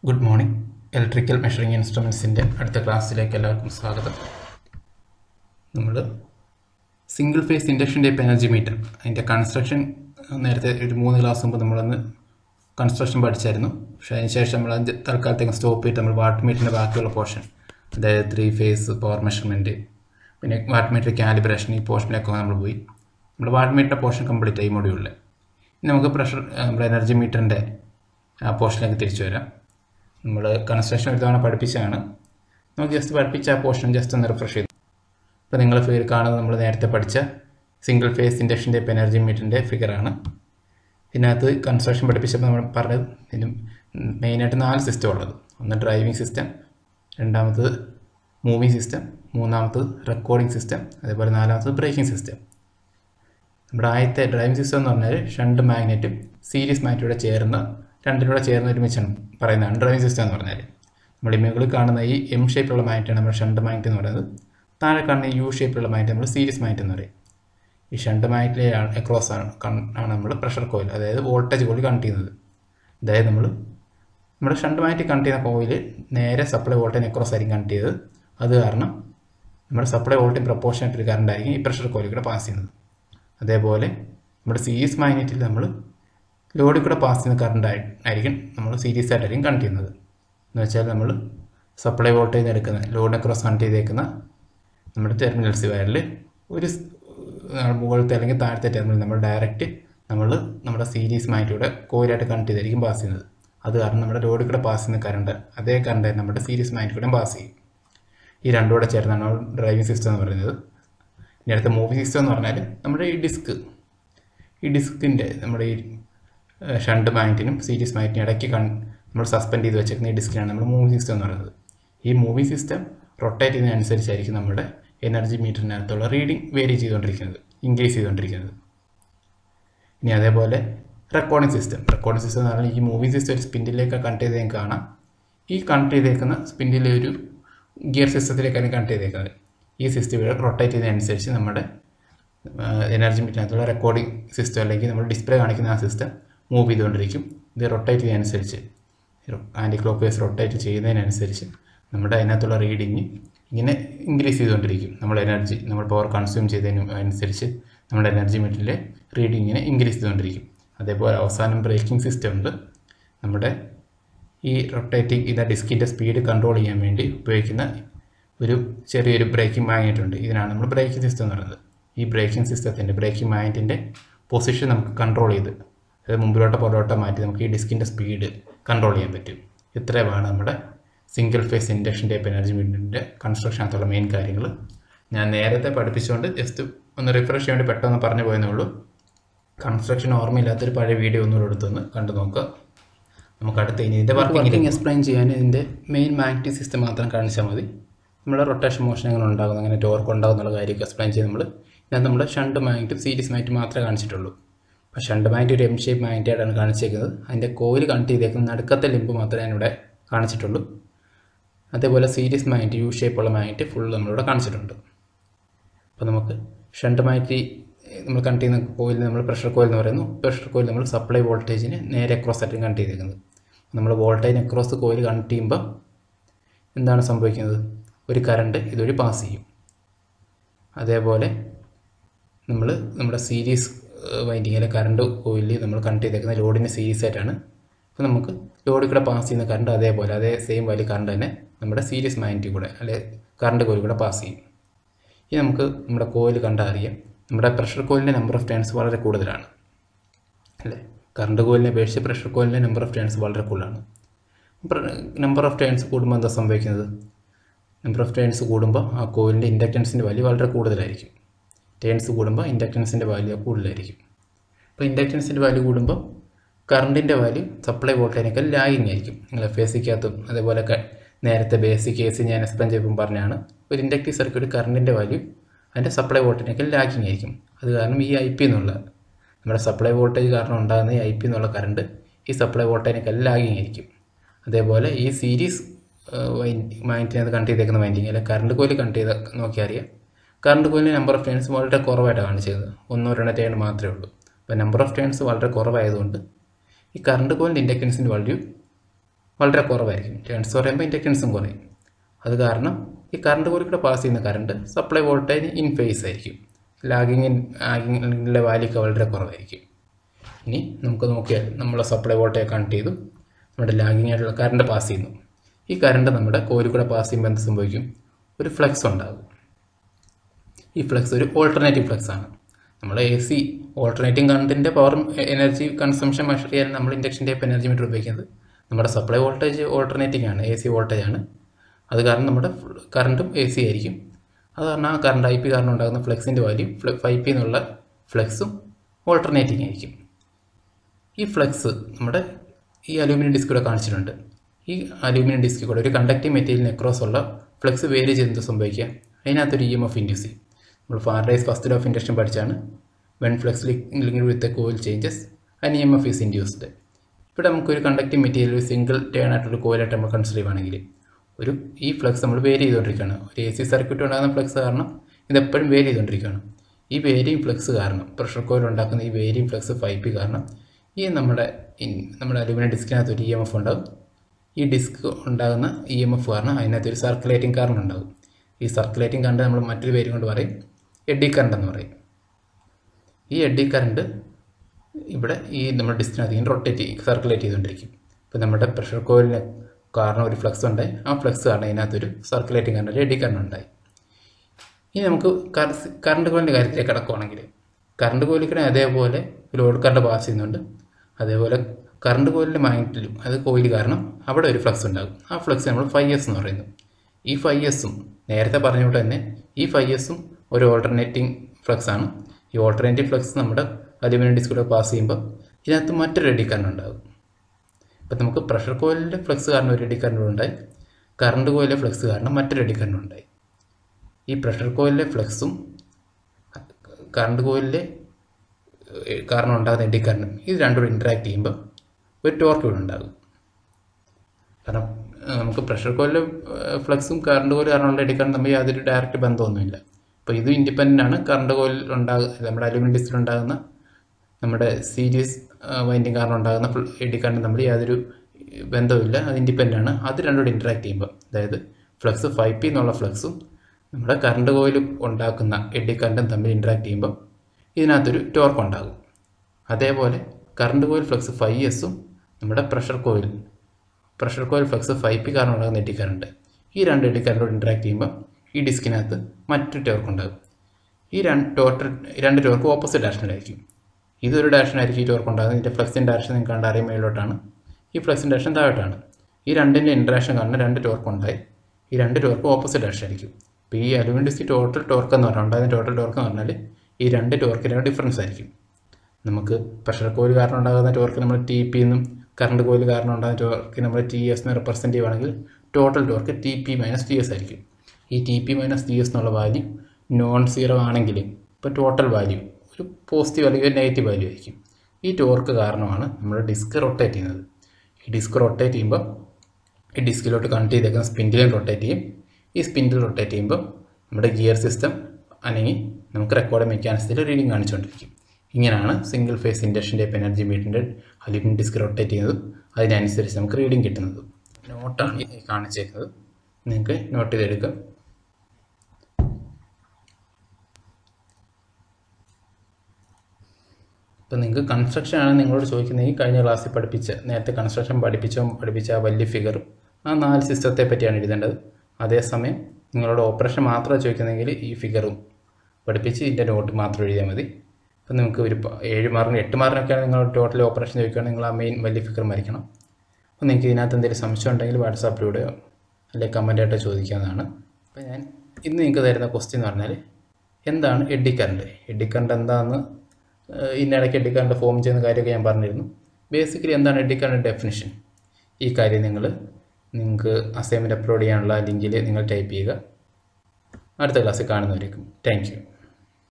good morning electrical measuring ഇൻസ്ട്രുമെൻസിൻ്റെ അടുത്ത ക്ലാസ്സിലേക്ക് എല്ലാവർക്കും സ്വാഗതം നമ്മൾ single phase induction type energy meter അതിൻ്റെ കൺസ്ട്രക്ഷൻ നേരത്തെ ഒരു മൂന്ന് ക്ലാസ് മുമ്പ് നമ്മളന്ന് കൺസ്ട്രക്ഷൻ പഠിച്ചായിരുന്നു പക്ഷേ അതിന് ശേഷം നമ്മൾ അത് തൽക്കാലത്തേക്ക് സ്റ്റോപ്പ് ചെയ്തിട്ട് നമ്മൾ വാട്ട് മീറ്ററിൻ്റെ ബാക്കിയുള്ള പോർഷൻ അതായത് ത്രീ ഫേസ് പവർ മെഷർമെൻറ്റ് പിന്നെ വാട്ട് മീറ്റർ കാലിബ്രേഷൻ ഈ പോർഷനിലൊക്കെ നമ്മൾ പോയി നമ്മൾ വാട്ട് മീറ്ററിൻ്റെ പോർഷൻ കംപ്ലീറ്റ് ആയി മൊഡ്യൂളിൽ ഇനി നമുക്ക് പ്രഷർ നമ്മുടെ എനർജി മീറ്ററിൻ്റെ ആ പോർഷനിലേക്ക് തിരിച്ചു വരാം നമ്മൾ കൺസ്ട്രക്ഷൻ ഒരു തവണ പഠിപ്പിച്ചാണ് നമുക്ക് ജസ്റ്റ് പഠിപ്പിച്ച ആ പോർഷൻ ജസ്റ്റ് ഒന്ന് റിഫ്രഷ് ചെയ്തു ഇപ്പോൾ നിങ്ങൾ ഫിഗർ കാണുന്നത് നമ്മൾ നേരത്തെ പഠിച്ച single phase induction type energy മീറ്ററിൻ്റെ ഫിഗറാണ് ഇതിനകത്ത് കൺസ്ട്രക്ഷൻ പഠിപ്പിച്ചപ്പോൾ നമ്മൾ പറഞ്ഞത് ഇതിന് മെയിനായിട്ട് നാല് സിസ്റ്റം ഉള്ളത് ഒന്ന് ഡ്രൈവിംഗ് സിസ്റ്റം രണ്ടാമത്തത് മൂവിങ് സിസ്റ്റം മൂന്നാമത്തത് റെക്കോർഡിംഗ് സിസ്റ്റം അതേപോലെ നാലാമത്തത് ബ്രേക്കിംഗ് സിസ്റ്റം നമ്മുടെ ആദ്യത്തെ ഡ്രൈവിംഗ് സിസ്റ്റം എന്ന് പറഞ്ഞാൽ ഷണ്ട് മാഗ്നറ്റും സീരീസ് മാഗ്നറ്റൂടെ ചേർന്ന് രണ്ടിലൂടെ ചേർന്ന് ഒരുമിച്ചാണ് പറയുന്നതാണ് ഡ്രൈവിംഗ് സിസ്റ്റം എന്ന് പറഞ്ഞാൽ നമ്മൾ ഈ മുകളിൽ കാണുന്ന ഈ എം ഷേപ്പിലുള്ള മാഗ്നറ്റാണ് നമ്മൾ ഷണ്ട് മാഗ്നറ്റ് എന്ന് പറയുന്നത് താഴെ കാണുന്ന യു ഷേപ്പിലുള്ള മാഗ്നറ്റ് നമ്മൾ സീരീസ് മാഗ്നറ്റ് എന്ന് പറയും ഈ ഷണ്ട് മാഗ്നറ്റിലെ അക്രോസ് ആണ് കൺ- ആണ് നമ്മൾ പ്രഷർ കോയിൽ അതായത് വോൾട്ടേജ് കോയിൽ കണക്ട് ചെയ്യുന്നത് അതായത് നമ്മൾ നമ്മുടെ ഷണ്ട് മാഗ്നറ്റ് കണക്ട് ചെയ്യുന്ന കോയിൽ നേരെ സപ്ലൈ വോൾട്ടേജ് അക്രോസ് ആയിരിക്കും കണക്ട് ചെയ്തത് അത് കാരണം നമ്മുടെ സപ്ലൈ വോൾട്ടേജ് പ്രപ്പോർഷനായിട്ട് ഒരു കറണ്ട് ആയിരിക്കും ഈ പ്രഷർ കോയിൽ കൂടെ പാസ് ചെയ്യുന്നത് അതേപോലെ നമ്മുടെ സീരീസ് മാഗ്നറ്റിൽ നമ്മൾ ലോഡിൽ കൂടെ പാസ് ചെയ്യുന്ന കറണ്ട് ആയിരിക്കും നമ്മൾ സീരീസ് ആയിട്ടായിരിക്കും കണക്ട് ചെയ്യുന്നത് എന്ന് വെച്ചാൽ നമ്മൾ സപ്ലൈ വോൾട്ടേജ് എടുക്കുന്ന ലോഡിനെ ക്രോസ് കണക്ട് ചെയ്തേക്കുന്ന നമ്മുടെ ടെർമിനൽസ് വയറിൽ ഒരു സ്- ആ, മുകളിലത്തെ അല്ലെങ്കിൽ താഴത്തെ ടെർമിനൽ നമ്മൾ ഡയറക്റ്റ് നമ്മൾ നമ്മുടെ സീരീസ് മാഗ്നറ്റിലൂടെ കോയിലായിട്ട് കണക്ട് ചെയ്തായിരിക്കും പാസ് ചെയ്യുന്നത് അത് കാരണം നമ്മുടെ ലോഡിൽ കൂടെ പാസ് ചെയ്യുന്ന കറണ്ട് അതേ കറണ്ട് നമ്മുടെ സീരീസ് മാഗ്നറ്റിലൂടെ പാസ് ചെയ്യും ഈ രണ്ടും കൂടെ ചേർന്നാണ് ഡ്രൈവിംഗ് സിസ്റ്റം എന്ന് പറയുന്നത് ഇനി അടുത്ത മൂവിങ് സിസ്റ്റം എന്ന് പറഞ്ഞാൽ നമ്മുടെ ഈ ഡിസ്ക് ഈ ഡിസ്കിൻ്റെ നമ്മുടെ ഈ ഷണ്ട് മാഗ്നറ്റിനും സീരീസ് മാഗ്നറ്റിനും ഇടയ്ക്ക് കൺ നമ്മൾ സസ്പെൻഡ് ചെയ്ത് വെച്ചേക്കുന്ന ഈ ഡിസ്കിനാണ് നമ്മൾ മൂവിങ് സിസ്റ്റം എന്ന് പറയുന്നത് ഈ മൂവിങ് സിസ്റ്റം റൊട്ടേറ്റ് ചെയ്യുന്നതനുസരിച്ചായിരിക്കും നമ്മുടെ എനർജി മീറ്ററിനകത്തുള്ള റീഡിംഗ് വേരി ചെയ്തുകൊണ്ടിരിക്കുന്നത് ഇൻക്രീസ് ചെയ്തുകൊണ്ടിരിക്കുന്നത് ഇനി അതേപോലെ റെക്കോർഡിംഗ് സിസ്റ്റം റെക്കോർഡിംഗ് സിസ്റ്റം എന്ന് പറഞ്ഞാൽ ഈ മൂവിങ് സിസ്റ്റം ഒരു സ്പിൻഡിലേക്ക് കണക്ട് ചെയ്തേക്കും കാണാം ഈ കണക്ട് ചെയ്തേക്കുന്ന സ്പിൻഡിലെ ഒരു ഗിയർ സിസ്റ്റത്തിലേക്കാണ് കണക്ട് ചെയ്തേക്കുന്നത് ഈ സിസ്റ്റം ഇവിടെ റൊട്ടേറ്റ് ചെയ്യുന്നതനുസരിച്ച് നമ്മുടെ എനർജി മീറ്ററിനകത്തുള്ള റെക്കോർഡിംഗ് സിസ്റ്റം അല്ലെങ്കിൽ നമ്മൾ ഡിസ്പ്ലേ കാണിക്കുന്ന ആ സിസ്റ്റം മൂവ് ചെയ്തുകൊണ്ടിരിക്കും ഇത് റൊട്ടേറ്റ് ചെയ്യുന്നതനുസരിച്ച് ആൻറ്റി ക്ലോക്ക് വൈസ് റൊട്ടേറ്റ് ചെയ്യുന്നതിനനുസരിച്ച് നമ്മുടെ അതിനകത്തുള്ള റീഡിങ് ഇങ്ങനെ ഇൻക്രീസ് ചെയ്തുകൊണ്ടിരിക്കും നമ്മുടെ എനർജി നമ്മൾ പവർ കൺസ്യൂം ചെയ്തതിന് അനുസരിച്ച് നമ്മുടെ എനർജി മീറ്ററിലെ റീഡിങ് ഇങ്ങനെ ഇൻക്രീസ് ചെയ്തുകൊണ്ടിരിക്കും അതേപോലെ അവസാനം ബ്രേക്കിംഗ് സിസ്റ്റം ഉണ്ട് നമ്മുടെ ഈ റൊട്ടേറ്റിംഗ് ഇത ഡിസ്കിൻ്റെ സ്പീഡ് കൺട്രോൾ ചെയ്യാൻ വേണ്ടി ഉപയോഗിക്കുന്ന ഒരു ചെറിയൊരു ബ്രേക്കിംഗ് മാഗ്നറ്റ് ഉണ്ട് ഇതിനാണ് നമ്മൾ ബ്രേക്കിംഗ് സിസ്റ്റം എന്ന് പറയുന്നത് ഈ ബ്രേക്കിംഗ് സിസ്റ്റത്തിൻ്റെ ബ്രേക്കിംഗ് മാഗ്നറ്റിൻ്റെ പൊസിഷൻ നമുക്ക് കൺട്രോൾ ചെയ്ത് അതായത് മുമ്പിലോട്ടോ പുറകോട്ടോ മാറ്റി നമുക്ക് ഈ ഡിസ്കിൻ്റെ സ്പീഡ് കൺട്രോൾ ചെയ്യാൻ പറ്റും ഇത്രയുമാണ് നമ്മുടെ single phase induction type energy മീറ്ററിൻ്റെ കൺസ്ട്രക്ഷനകത്തുള്ള മെയിൻ കാര്യങ്ങൾ ഞാൻ നേരത്തെ പഠിപ്പിച്ചുകൊണ്ട് ജസ്റ്റ് ഒന്ന് റിഫ്രഷ് ചെയ്യാൻ വേണ്ടി പെട്ടെന്ന് പറഞ്ഞു പോയെന്നേ ഉള്ളൂ കൺസ്ട്രക്ഷൻ ഓർമ്മയില്ലാത്തൊരു പഴയ വീഡിയോ ഒന്നുകൂടെ എടുത്തൊന്ന് കണ്ടു നോക്കുക നമുക്ക് അടുത്ത ഇനി ഇതിൻ്റെ വർക്കിംഗ് എക്സ്പ്ലെയിൻ ചെയ്യാൻ ഇതിൻ്റെ മെയിൻ മാഗ്നറ്റിക് സിസ്റ്റം മാത്രം കാണിച്ചാൽ മതി നമ്മുടെ റൊട്ടേഷൻ മോഷൻ എങ്ങനെ ഉണ്ടാകും അങ്ങനെ ടോർക്ക് ഉണ്ടാകും എന്നുള്ള കാര്യമൊക്കെ എക്സ്പ്ലെയിൻ ചെയ്ത് നമ്മൾ ഇതിനകത്ത് നമ്മൾ ഷണ്ട് മാഗ്നറ്റും സീരീസ് മാഗ്നറ്റ് മാത്രമേ കാണിച്ചിട്ടുള്ളൂ അപ്പോൾ ഷണ്ട് മാഗ്നറ്റ് ഒരു എം ഷേപ്പ് മാഗ്നറ്റ് ആയിട്ടാണ് കാണിച്ചേക്കുന്നത് അതിൻ്റെ കോയിൽ കണക്ട് ചെയ്തേക്കുന്ന നടുക്കത്തെ ലിമ്പ് മാത്രമേ ഞാനിവിടെ കാണിച്ചിട്ടുള്ളൂ അതേപോലെ സീരീസ് മാഗ്നറ്റ് യു ഷേപ്പുള്ള മാഗ്നറ്റ് ഫുൾ നമ്മളിവിടെ കാണിച്ചിട്ടുണ്ട് അപ്പോൾ നമുക്ക് ഷണ്ട് മാഗ്നറ്റ് നമ്മൾ കണക്ട് ചെയ്യുന്ന കോയിൽ നമ്മൾ പ്രഷർ കോയിൽ എന്ന് പറയുന്നു പ്രഷർ കോയിൽ നമ്മൾ സപ്ലൈ വോൾട്ടേജിന് നേരെ അക്രോസ് ആയിട്ട് കണക്ട് ചെയ്തേക്കുന്നത് നമ്മൾ വോൾട്ടേജിന് അക്രോസ് കോയിൽ കണക്ട് ചെയ്യുമ്പോൾ എന്താണ് സംഭവിക്കുന്നത് ഒരു കറണ്ട് ഇതുവഴി പാസ് ചെയ്യും അതേപോലെ നമ്മൾ നമ്മുടെ സീരീസ് വൈൻഡിങ്ങിലെ കറണ്ട് കോയിലിൽ നമ്മൾ കണക്ട് ചെയ്തേക്കുന്ന ലോഡിന് സീരീസ് ആയിട്ടാണ് അപ്പോൾ നമുക്ക് ലോഡിൽ കൂടെ പാസ് ചെയ്യുന്ന കറണ്ട് അതേപോലെ അതേ സെയിം വലിയ കറണ്ട് തന്നെ നമ്മുടെ സീരീസ് മാഗ്നറ്റിൽ കൂടെ അല്ലെ കറണ്ട് കോയിൽ കൂടെ പാസ് ചെയ്യും ഇനി നമുക്ക് നമ്മുടെ കോയിൽ കണ്ടാൽ അറിയാം നമ്മുടെ പ്രഷർ കോയിലിൻ്റെ നമ്പർ ഓഫ് ടേൺസ് വളരെ കൂടുതലാണ് അല്ലേ കറണ്ട് കോയിലിനെ അപേക്ഷിച്ച് പ്രഷർ കോയിലിൻ്റെ നമ്പർ ഓഫ് ടേൺസ് വളരെ കൂടുതലാണ് നമ്പർ ഓഫ് ടേൺസ് കൂടുമ്പോൾ എന്താ സംഭവിക്കുന്നത് നമ്പർ ഓഫ് ടേൺസ് കൂടുമ്പോൾ ആ കോയിലിൻ്റെ ഇൻഡക്റ്റൻസിൻ്റെ വാല്യൂ വളരെ കൂടുതലായിരിക്കും ടേൺസ് കൂടുമ്പോൾ ഇൻഡക്റ്റൻസിൻ്റെ വാല്യൂ കൂടുതലായിരിക്കും അപ്പോൾ ഇൻഡക്റ്റൻസിൻ്റെ വാല്യൂ കൂടുമ്പോൾ കറണ്ടിൻ്റെ വാല്യൂ സപ്ലൈ വോൾട്ടേജിനേക്കാൾ ലാഗിങ് ആയിരിക്കും നിങ്ങൾ എഫ് എസ് സിക്കകത്തും അതേപോലെ ക- നേരത്തെ ബേസിക് കേസ് ഞാൻ എക്സ്പ്ലെയിൻ ചെയ്തപ്പോൾ പറഞ്ഞാണ് ഒരു ഇൻഡക്റ്റീവ് സർക്യൂട്ട് കറണ്ടിൻ്റെ വാല്യൂ അതിൻ്റെ സപ്ലൈ വോൾട്ടേജിനേക്കാൾ ലാഗിങ് ആയിരിക്കും അത് കാരണം ഈ ഐ പി എന്നുള്ള നമ്മുടെ സപ്ലൈ വോൾട്ടേജ് കാരണം ഉണ്ടാകുന്ന ഈ ഐ പി എന്നുള്ള കറണ്ട് ഈ സപ്ലൈ വോൾട്ടേജിനേക്കാൾ ലാഗിങ് ആയിരിക്കും അതേപോലെ ഈ സീരീസ് മാഗ്നറ്റിനകത്ത് കണക്ട് ചെയ്തേക്കുന്ന വൈൻഡിങ് അല്ലെ കറണ്ട് കോയിൽ കണക്ട് ചെയ്ത് നോക്കിയാൽ അറിയാം കറണ്ട് കോയിലിൻ്റെ നമ്പർ ഓഫ് ടേൺസ് വളരെ കുറവായിട്ടാണ് കാണിച്ചത് ഒന്നോ രണ്ടോ ടേൺ മാത്രമേ ഉള്ളൂ അപ്പോൾ നമ്പർ ഓഫ് ടേൺസ് വളരെ കുറവായതുകൊണ്ട് ഈ കറണ്ട് കോയിലിൻ്റെ ഇൻഡക്റ്റൻസിൻ്റെ വാല്യൂ വളരെ കുറവായിരിക്കും ടേൺസ് കുറയുമ്പോൾ ഇൻഡക്റ്റൻസും കുറയും അത് കാരണം ഈ കറണ്ട് കൂടെ പാസ് ചെയ്യുന്ന current supply voltage in phase ആയിരിക്കും ലാഗിങ് ലാഗിങ്ങിൻ്റെ വാല്യൊക്കെ വളരെ കുറവായിരിക്കും ഇനി നമുക്ക് നോക്കിയാൽ നമ്മൾ സപ്ലൈ വോൾട്ടേജ് കണക്ട് ചെയ്തു നമ്മുടെ ലാഗിങ് ആയിട്ടുള്ള കറണ്ട് പാസ് ചെയ്യുന്നു ഈ കറണ്ട് നമ്മുടെ കോയിൽ കൂടെ പാസ് ചെയ്യുമ്പോൾ എന്ത് സംഭവിക്കും ഒരു ഫ്ലക്സ് ഉണ്ടാകും ഈ ഫ്ലക്സ് ഒരു ഓൾട്ടർനേറ്റീവ് ഫ്ലക്സ് ആണ് നമ്മൾ എ സി ഓൾട്ടർനേറ്റിംഗ് കറണ്ടിൻ്റെ പവർ എനർജി കൺസംഷൻ മെഷർ ചെയ്യാൻ നമ്മൾ ഇൻഡക്ഷൻ ടൈപ്പ് എനർജി മീറ്റർ ഉപയോഗിക്കുന്നത് നമ്മുടെ സപ്ലൈ വോൾട്ടേജ് ഓൾട്ടർനേറ്റിംഗ് ആണ് എ സി വോൾട്ടേജ് ആണ് അത് കാരണം നമ്മുടെ കറണ്ടും എ സി ആയിരിക്കും അത് കാരണം ആ കറണ്ട് ഐ പി കാരണം ഉണ്ടാകുന്ന ഫ്ലെക്സിൻ്റെ വാല്യൂ ഫൈവ് പി എന്നുള്ള ഫ്ലെക്സും ഓൾട്ടർനേറ്റിംഗ് ആയിരിക്കും ഈ ഫ്ലെക്സ് നമ്മുടെ ഈ അലൂമിനിയം ഡിസ്ക് കൂടെ കാണിച്ചിട്ടുണ്ട് ഈ അലൂമിനിയം ഡിസ്ക് കൂടെ ഒരു കണ്ടക്റ്റിംഗ് മെറ്റീരിയലിന് അക്രോസ് ഉള്ള ഫ്ലെക്സ് വേരി ചെയ്ത് സംഭവിക്കുക അതിനകത്തൊരു ഇ എം എഫ് ഇൻഡ്യൂസ് ചെയ്യും നമ്മൾ Faraday's first law of induction പഠിച്ചാണ് when flux link with coil changes and E M F is induced ഇവിടെ നമുക്കൊരു കണ്ടക്റ്റിംഗ് മെറ്റീരിയൽ സിംഗിൾ ടേൺ ആയിട്ടൊരു കോയിലായിട്ട് നമ്മൾ കൺസിഡർ ചെയ്യുവാണെങ്കിൽ ഒരു ഈ ഫ്ലക്സ് നമ്മൾ വേരി ചെയ്തുകൊണ്ടിരിക്കുകയാണ് ഒരു എ സി സർക്യൂട്ട് ഉണ്ടാകുന്ന ഫ്ലക്സ് കാരണം ഇതെപ്പോഴും വേരി ചെയ്തുകൊണ്ടിരിക്കുകയാണ് ഈ വേരിയും ഫ്ലക്സ് കാരണം പ്രഷർ കോയിൽ ഉണ്ടാക്കുന്ന ഈ വേരിയും ഫ്ലക്സ് ഫൈവ് പി കാരണം ഈ നമ്മുടെ നമ്മുടെ അലുമിനിയം ഡിസ്കിനകത്ത് ഒരു ഇ എം എഫ് ഉണ്ടാകും ഈ ഡിസ്ക് ഉണ്ടാകുന്ന ഇ എം എഫ് കാരണം അതിനകത്ത് ഒരു സർക്കുലേറ്റിംഗ് കറണ്ട് ഉണ്ടാകും ഈ സർക്കുലേറ്റിംഗ് കറണ്ട് നമ്മൾ മറ്റൊരു പേര് കൊണ്ട് പറയും എഡി കറണ്ട് എന്ന് പറയും ഈ എഡി കറണ്ട് ഇവിടെ ഈ നമ്മുടെ ഡിസ്കിനകത്ത് ഇങ്ങനെ റൊട്ടേറ്റ് സർക്കുലേറ്റ് ചെയ്തുകൊണ്ടിരിക്കും ഇപ്പോൾ നമ്മുടെ പ്രഷർ കോയിലിന് കാരണം ഒരു ഫ്ലക്സ് ഉണ്ടായി ആ ഫ്ലക്സ് കാരണം ഇതിനകത്തൊരു സർക്കുലേറ്റിംഗ് കറണ്ട് എഡി കറണ്ട് ഉണ്ടായി ഇനി നമുക്ക് കറണ്ട് കോയിലിൻ്റെ കാര്യത്തിലേക്ക് കിടക്കുവാണെങ്കിൽ കറണ്ട് കോയിലിക്കണെ അതേപോലെ ലോഡ് കറണ്ട് പാസ് ചെയ്യുന്നുണ്ട് അതേപോലെ കറണ്ട് കോയിലിൻ്റെ മാഗ്നറ്റിലും അത് കോയിൽ കാരണം അവിടെ ഒരു ഫ്ലക്സ് ഉണ്ടാകും ആ ഫ്ലക്സ് നമ്മൾ ഫൈവ് എസ് എന്ന് പറയുന്നു ഈ ഫൈവ് എസും നേരത്തെ പറഞ്ഞുകൊണ്ട് തന്നെ ഈ ഫൈവ് എസും ഒരു ഓൾട്ടർനേറ്റിംഗ് ഫ്ലക്സ് ആണ് ഈ ഓൾട്ടർനേറ്റീവ് ഫ്ലക്സ് നമ്മുടെ അലുമിനിയം ഡിസ്കൂടെ പാസ് ചെയ്യുമ്പോൾ ഇതിനകത്ത് മറ്റൊരു എഡി കറണ്ട് ഉണ്ടാകും ഇപ്പം നമുക്ക് പ്രഷർ കോയിലിൻ്റെ ഫ്ലക്സ് കാരണം ഒരു എഡി കറണ്ട് ഉണ്ടായി കറണ്ട് കോയിലിലെ ഫ്ലക്സ് കാരണം മറ്റൊരു എഡി കറണ്ട് ഉണ്ടായി ഈ പ്രഷർ കോയിലിലെ ഫ്ലക്സും കറണ്ട് കോയിലിലെ കാരണം ഉണ്ടാകുന്ന എഡി കറണ്ടും ഇത് രണ്ടും ഇൻട്രാക്ട് ചെയ്യുമ്പോൾ ഒരു ടോർക്ക് ഇവിടെ ഉണ്ടാകും കാരണം നമുക്ക് പ്രഷർ കോയിലിലെ ഫ്ലക്സും കറണ്ട് കോയിൽ കാരണമുള്ള എഡി കറണ്ട് തമ്മിൽ യാതൊരു ഡയറക്റ്റ് ബന്ധമൊന്നുമില്ല അപ്പോൾ ഇത് ഇൻഡിപെൻഡൻ്റ് ആണ് കറണ്ട് കോയിൽ ഉണ്ടാകുന്ന നമ്മുടെ അലുമിനിയം ഡിസ്റ്റിൽ ഉണ്ടാകുന്ന നമ്മുടെ സീരീസ് വൈൻഡിങ് കാരണം ഉണ്ടാകുന്ന എഡി കറണ്ട് തമ്മിൽ യാതൊരു ബന്ധവുമില്ല അത് ഇൻഡിപെൻഡൻ്റ് ആണ് അത് രണ്ടുകൂടി ഇൻട്രാക്ട് ചെയ്യുമ്പോൾ അതായത് ഫ്ലക്സ് ഫൈവ് പി എന്നുള്ള ഫ്ലക്സും നമ്മുടെ കറണ്ട് കോയിൽ ഉണ്ടാക്കുന്ന എഡി കറണ്ടും തമ്മിൽ ഇൻട്രാക്ട് ചെയ്യുമ്പോൾ ഇതിനകത്തൊരു ടോർക്ക് ഉണ്ടാകും അതേപോലെ കറണ്ട് കോയിൽ ഫ്ലക്സ് ഫൈവ് എസും നമ്മുടെ pressure coil pressure coil flux phi P കാരണം ഉണ്ടാകുന്ന എഡി കറണ്ട് ഈ രണ്ട് എഡി കറണ്ടോട് ഇൻട്രാക്ട് ചെയ്യുമ്പോൾ ഈ ഡിസ്കിനകത്ത് മറ്റൊരു ടോർക്ക് ഉണ്ടാകും ഈ രണ്ട് ടോട്ടൽ രണ്ട് ടോർക്ക് ഓപ്പോസിറ്റ് ഡയറക്ഷനിലായിരിക്കും ഇതൊരു ഡയറക്ഷനായിരിക്കും ഈ ടോർക്ക് ഉണ്ടാകുന്നത് ഇതിൻ്റെ ഫ്ലക്സിൻ്റെ ഡയറക്ഷൻ നിങ്ങൾക്ക് കണ്ട അറിയാൻ മേലോട്ടാണ് ഈ ഫ്ലക്സിൻ്റെ ഡയറക്ഷൻ താഴോട്ടാണ് ഈ രണ്ടിൻ്റെ ഇൻട്രാക്ഷൻ കാരണം രണ്ട് ടോർക്ക് ഉണ്ടായി ഈ രണ്ട് ടോർക്ക് ഓപ്പോസിറ്റ് ഡയറക്ഷൻ ആയിരിക്കും ഇപ്പോൾ ഈ അലുമിനിയം ഡിസ്കി ടോട്ടൽ ടോർക്ക് എന്ന് പറഞ്ഞാൽ ഉണ്ടാകുന്ന ടോട്ടൽ ടോർക്ക് എന്ന് പറഞ്ഞാൽ ഈ രണ്ട് ടോർക്കിൻ്റെ ഡിഫറൻസ് ആയിരിക്കും നമുക്ക് പ്രഷർ കോയിൽ കാരണം ഉണ്ടാകുന്ന ടോർക്ക് നമ്മൾ ടി പി എന്നും കറണ്ട് കോയിൽ കാരണം ഉണ്ടാകുന്ന ടോർക്ക് നമ്മൾ ടി എസ് എന്ന് റെപ്രസെൻറ്റ് ചെയ്യുവാണെങ്കിൽ total torque T P minus T S ആയിരിക്കും ഈ T P minus T S എന്നുള്ള വാല്യൂ നോൺ സീറോ ആണെങ്കിൽ ഇപ്പോൾ ടോട്ടൽ വാല്യൂ ഒരു പോസിറ്റീവ് അല്ലെങ്കിൽ ഒരു നെഗറ്റീവ് വാല്യൂ ആയിരിക്കും ഈ ടോർക്ക് കാരണമാണ് നമ്മുടെ ഡിസ്ക് റൊട്ടേറ്റ് ചെയ്യുന്നത് ഈ ഡിസ്ക് റൊട്ടേറ്റ് ചെയ്യുമ്പോൾ ഈ ഡിസ്കിലോട്ട് കണക്ട് ചെയ്തേക്കുന്ന സ്പിൻഡിലും റൊട്ടേറ്റ് ചെയ്യും ഈ സ്പിൻഡിൽ റൊട്ടേറ്റ് ചെയ്യുമ്പോൾ നമ്മുടെ ഗിയർ സിസ്റ്റം അല്ലെങ്കിൽ നമുക്ക് റെക്കോർഡ് മെക്കാനിസത്തിൽ റീഡിങ് കാണിച്ചുകൊണ്ടിരിക്കും ഇങ്ങനെയാണ് single phase induction type energy മീറ്ററിൻ്റെ അലുമിനിയം ഡിസ്ക് റൊട്ടേറ്റ് ചെയ്യുന്നതും അതിനനുസരിച്ച് നമുക്ക് റീഡിങ് കിട്ടുന്നതും നോട്ടാണ് ഈ കാണിച്ചേക്കുന്നത് നിങ്ങൾക്ക് നോട്ട് ചെയ്തെടുക്കാം ഇപ്പം നിങ്ങൾക്ക് കൺസ്ട്രക്ഷൻ ആണ് നിങ്ങളോട് ചോദിക്കുന്നതെങ്കിൽ കഴിഞ്ഞ ക്ലാസ്സിൽ പഠിപ്പിച്ച നേരത്തെ കൺസ്ട്രക്ഷൻ പഠിപ്പിച്ച പഠിപ്പിച്ച ആ വലിയ ഫിഗറും ആ നാല് സിസ്റ്റത്തെ പറ്റിയാണ് എഴുതേണ്ടത് അതേസമയം നിങ്ങളോട് ഓപ്പറേഷൻ മാത്രമേ ചോദിക്കുന്നതെങ്കിൽ ഈ ഫിഗറും പഠിപ്പിച്ച് ഇതിൻ്റെ നോട്ട് മാത്രം എഴുതിയാൽ മതി അപ്പം നിങ്ങൾക്ക് ഒരു ഏഴ് മാർക്കിന് എട്ട് മാർക്കിനൊക്കെയാണ് നിങ്ങൾ ടോട്ടൽ ഓപ്പറേഷൻ ചോദിക്കുകയാണെങ്കിൽ നിങ്ങൾ ആ മെയിൻ വലിയ ഫിഗർ മരിക്കണം അപ്പോൾ നിങ്ങൾക്ക് ഇതിനകത്ത് എന്തെങ്കിലും സംശയം ഉണ്ടെങ്കിൽ വാട്സാപ്പിലൂടെയോ അല്ലെങ്കിൽ കമൻ്റായിട്ടോ ചോദിക്കാവുന്നതാണ് അപ്പോൾ ഞാൻ ഇന്ന് നിങ്ങൾക്ക് തരുന്ന ക്വസ്റ്റ്യൻ എന്ന് പറഞ്ഞാൽ എന്താണ് എഡി കറണ്ട് എഡി കറണ്ട് എന്താണെന്ന് ഇന്നിടയ്ക്ക് എഡി കറണ്ട് ഫോം ചെയ്യുന്ന കാര്യമൊക്കെ ഞാൻ പറഞ്ഞിരുന്നു ബേസിക്കലി എന്താണ് എഡി കറണ്ട് ഡെഫിനിഷൻ ഈ കാര്യം നിങ്ങൾ നിങ്ങൾക്ക് അസൈൻമെൻറ്റ് അപ്ലോഡ് ചെയ്യാനുള്ള ലിങ്കിൽ നിങ്ങൾ ടൈപ്പ് ചെയ്യുക അടുത്ത ക്ലാസ്സിൽ കാണുന്നവരേക്കും താങ്ക് യു